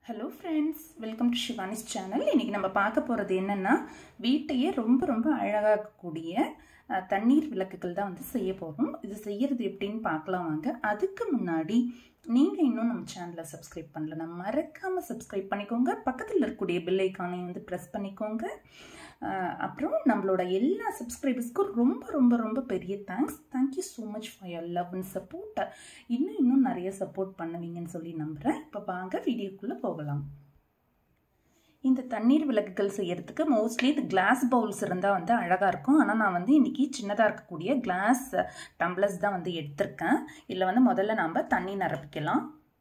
hello friends welcome to Shivani's channel இன்றைக்கி நம்ம பார்க்க போகிறது என்னென்னா வீட்டையே ரொம்ப ரொம்ப அழகாக்கக்கூடிய அஹ், தண்ணீர் விளக்குகள் தான் வந்து செய்ய போகிறோம் இது செய்யறது எப்படின்னு பார்க்கலாம் வாங்க அதுக்கு முன்னாடி நீங்கள் இன்னும் நம்ம சேனலை சப்ஸ்கிரைப் பண்ணல நம்ம மறக்காமல் சப்ஸ்கிரைப் பண்ணிக்கோங்க பக்கத்தில் இருக்கக்கூடிய பெல் ஐக்கானையும் வந்து ப்ரெஸ் பண்ணிக்கோங்க அஹ், அப்புறம் நம்மளோட எல்லா சப்ஸ்கிரைபர்ஸ்க்கும் ரொம்ப ரொம்ப ரொம்ப பெரிய thanks thank you so much for your love and support இன்னும் இன்னும் நிறைய சப்போர்ட் பண்ணுவீங்கன்னு சொல்லி நம்புகிறேன் இப்போ வாங்க வீடியோக்குள்ளே போகலாம் இந்த தண்ணீர் விளக்குகள் செய்யறதுக்கு மோஸ்ட்லி இது கிளாஸ் பவுல்ஸ் இருந்தால் வந்து அழகாக இருக்கும் ஆனால் நான் வந்து இன்றைக்கி சின்னதாக இருக்கக்கூடிய கிளாஸ் டம்ளர்ஸ் தான் வந்து எடுத்திருக்கேன் இதில் வந்து முதல்ல நாம் தண்ணி நிரப்பிக்கலாம்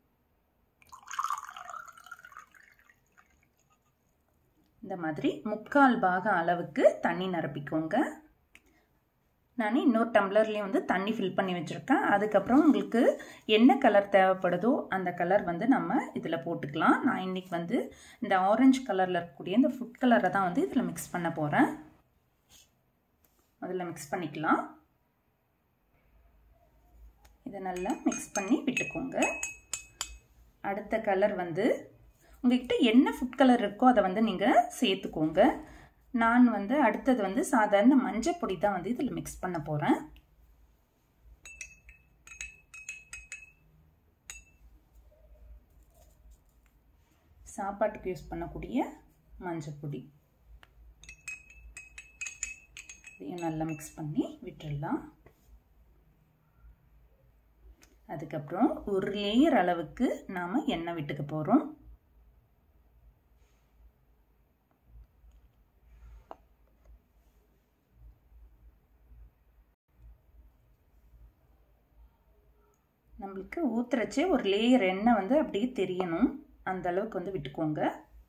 இந்த மாதிரி முக்கால் பாக அளவுக்கு தண்ணி நிரப்பிக்கோங்க நான் இன்னொரு டம்ளர்லேயும் வந்து தண்ணி ஃபில் பண்ணி வச்சுருக்கேன் அதுக்கப்புறம் உங்களுக்கு என்ன கலர் தேவைப்படுதோ அந்த கலர் வந்து நம்ம இதில் போட்டுக்கலாம் நான் இன்றைக்கி வந்து இந்த ஆரஞ்சு கலரில் இருக்கக்கூடிய இந்த ஃபுட் கலரை தான் வந்து இதில் மிக்ஸ் பண்ண போகிறேன் முதல்ல மிக்ஸ் பண்ணிக்கலாம் இதை நல்லா மிக்ஸ் பண்ணி விட்டுக்கோங்க அடுத்த கலர் வந்து உங்கள்கிட்ட என்ன ஃபுட் கலர் இருக்கோ அதை வந்து நீங்கள் சேர்த்துக்கோங்க நான் வந்து அடுத்தது வந்து சாதாரண மஞ்சள் பொடி தான் வந்து இதில் மிக்ஸ் பண்ண போகிறேன் சாப்பாட்டுக்கு யூஸ் பண்ணக்கூடிய மஞ்சள் பொடி இதையும் நல்லா மிக்ஸ் பண்ணி விட்டுடலாம் அதுக்கப்புறம் ஒரு லேயர் அளவுக்கு நாம் எண்ணெய் விட்டுக்க போகிறோம் நம்மளுக்கு ஊற்றுறச்சே ஒரு லேயர் எண்ணெய் வந்து அப்படியே தெரியணும் அந்த அளவுக்கு வந்து விட்டுக்கோங்க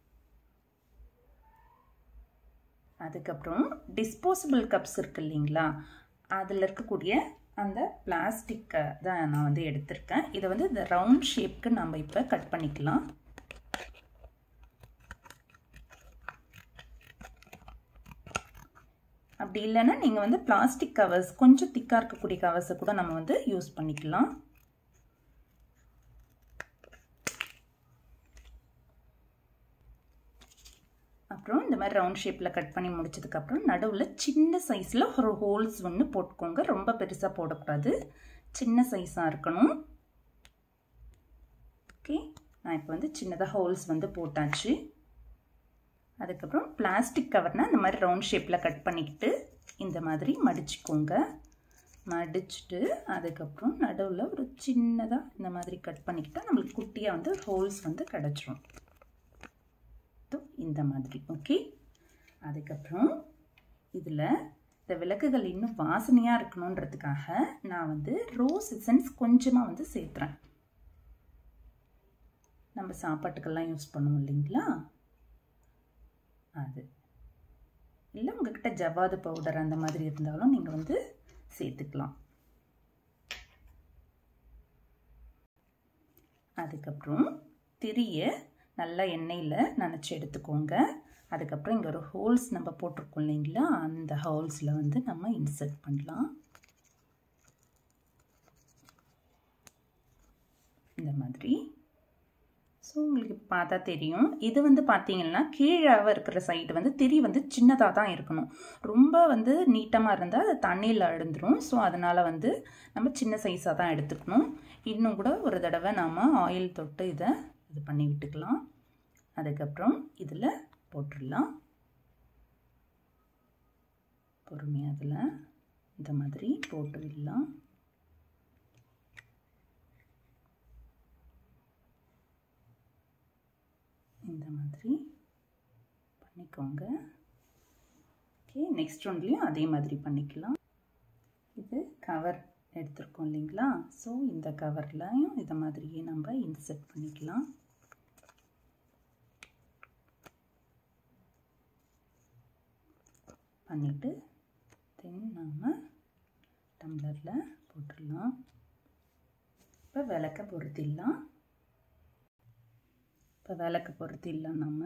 அதுக்கப்புறம் டிஸ்போசபிள் கப்ஸ் இருக்கு இல்லைங்களா அதில் இருக்கக்கூடிய அந்த பிளாஸ்டிக்கை தான் நான் வந்து எடுத்திருக்கேன் இதை வந்து இந்த ரவுண்ட் ஷேப்க்கு நம்ம இப்போ கட் பண்ணிக்கலாம் அப்படி இல்லைன்னா நீங்கள் வந்து பிளாஸ்டிக் கவர்ஸ் கொஞ்சம் திக்காக இருக்கக்கூடிய கவர்ஸை கூட நம்ம வந்து யூஸ் பண்ணிக்கலாம் அப்புறம் இந்த மாதிரி ரவுண்ட் ஷேப்பில் கட் பண்ணி முடிச்சதுக்கப்புறம் நடுவில் சின்ன சைஸில் ஒரு ஹோல்ஸ் ஒன்று போட்டுக்கோங்க ரொம்ப பெருசாக போடக்கூடாது சின்ன சைஸாக இருக்கணும் ஓகே நான் இப்போ வந்து சின்னதாக ஹோல்ஸ் வந்து போட்டாச்சு அதுக்கப்புறம் பிளாஸ்டிக் கவர்னால் இந்த மாதிரி ரவுண்ட் ஷேப்பில் கட் பண்ணிக்கிட்டு இந்த மாதிரி மடிச்சுக்கோங்க மடிச்சுட்டு அதுக்கப்புறம் நடுவில் ஒரு சின்னதாக இந்த மாதிரி கட் பண்ணிக்கிட்டால் நம்மளுக்கு குட்டியாக வந்து ஹோல்ஸ் வந்து கிடச்சிரும் இந்த மாதிரி ஓகே அதுக்கப்புறம் இதில் இந்த விளக்குகள் இன்னும் வாசனையாக இருக்கணுன்றதுக்காக நான் வந்து ரோஸ் எசன்ஸ் கொஞ்சமாக வந்து சேர்த்துறேன் நம்ம சாப்பாட்டுக்கெல்லாம் யூஸ் பண்ணுவோம் இல்லைங்களா அது இல்லை உங்ககிட்ட ஜவ்வாது பவுடர் அந்த மாதிரி இருந்தாலும் நீங்கள் வந்து சேர்த்துக்கலாம் அதுக்கப்புறம் திரிய நல்லா எண்ணெயில் நனைச்சி எடுத்துக்கோங்க அதுக்கப்புறம் இங்கே ஒரு ஹோல்ஸ் நம்ம போட்டிருக்கோம் இல்லைங்களா அந்த ஹோல்ஸில் வந்து நம்ம இன்சர்ட் பண்ணலாம் இந்த மாதிரி ஸோ உங்களுக்கு பார்த்தா தெரியும் இது வந்து பார்த்தீங்கன்னா கீழே இருக்கிற சைடு வந்து திரி வந்து சின்னதாக தான் இருக்கணும் ரொம்ப வந்து நீட்டமாக இருந்தால் அது தண்ணியில் அழுந்துடும் ஸோ அதனால் வந்து நம்ம சின்ன சைஸாக தான் எடுத்துக்கணும் இன்னும் கூட ஒரு தடவை நாம் ஆயில் தொட்டு இதை இது பண்ணி விட்டுக்கலாம் அதுக்கப்புறம் இதில் போட்டுடலாம் பொறுமையாக அதில் இந்த மாதிரி போட்டு விடலாம் இந்த மாதிரி பண்ணிக்கோங்க ஓகே நெக்ஸ்ட் ஒன்லேயும் அதே மாதிரி பண்ணிக்கலாம் இது கவர் எடுத்திருக்கோம் இல்லைங்களா ஸோ இந்த கவர்லையும் இதை மாதிரியே நம்ம இன்சர்ட் பண்ணிக்கலாம் பண்ணிவிட்டு தென் நாம் டம்ளரில் போட்டுடலாம் இப்போ விளக்க பொருத்திடலாம் இப்போ விளக்க பொருத்திடலாம் நம்ம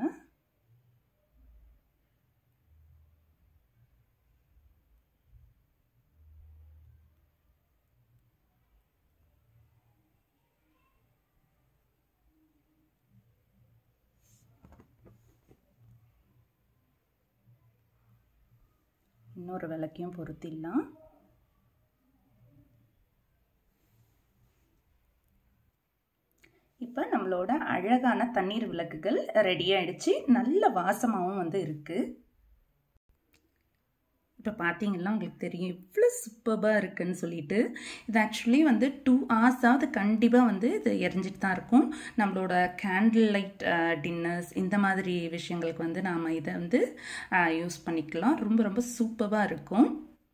இன்னொரு விளக்கையும் பொருத்திடலாம் இப்போ நம்மளோட அழகான தண்ணீர் விளக்குகள் ரெடி ஆயிடுச்சு நல்ல வாசமாகவும் வந்து இருக்குது இப்போ பார்த்தீங்கன்னா உங்களுக்கு தெரியும் எவ்வளோ சூப்பராக இருக்குன்னு சொல்லிட்டு இது ஆக்சுவலி வந்து டூ ஹவர்ஸாவது கண்டிப்பாக வந்து இது எரிஞ்சிட்டு தான் இருக்கும் நம்மளோட கேண்டில் லைட் டின்னர்ஸ் இந்த மாதிரி விஷயங்களுக்கு வந்து நாம் இதை வந்து யூஸ் பண்ணிக்கலாம் ரொம்ப ரொம்ப சூப்பராக இருக்கும்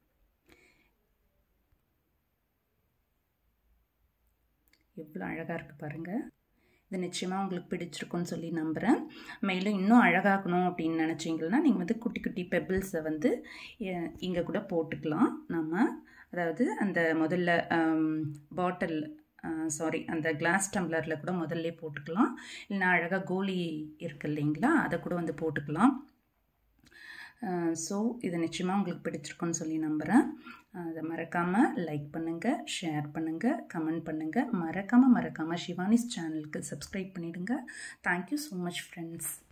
எவ்வளோ அழகாக இருக்குது பாருங்கள் இது நிச்சயமாக உங்களுக்கு பிடிச்சிருக்குன்னு சொல்லி நம்புகிறேன் மேலும் இன்னும் அழகாக்கணும் அப்படின்னு நினச்சிங்கன்னா நீங்கள் வந்து குட்டி குட்டி பெபிள்ஸை வந்து இங்கே கூட போட்டுக்கலாம் நம்ம அதாவது அந்த முதல்ல பாட்டில் சாரி அந்த கிளாஸ் டம்ளரில் கூட முதல்ல போட்டுக்கலாம் இல்லைனா அழகாக கோலி இருக்கு இல்லைங்களா அதை கூட வந்து போட்டுக்கலாம் ஸோ இது நிச்சயமாக உங்களுக்கு பிடிச்சிருக்குன்னு சொல்லி நம்புகிறேன் அதை மறக்காமல் லைக் பண்ணுங்கள் ஷேர் பண்ணுங்கள் கமெண்ட் பண்ணுங்கள் மறக்காமல் மறக்காமல் ஷிவானிஸ் சேனலுக்கு சப்ஸ்கிரைப் பண்ணிவிடுங்க தேங்க்யூ ஸோ மச் ஃப்ரெண்ட்ஸ்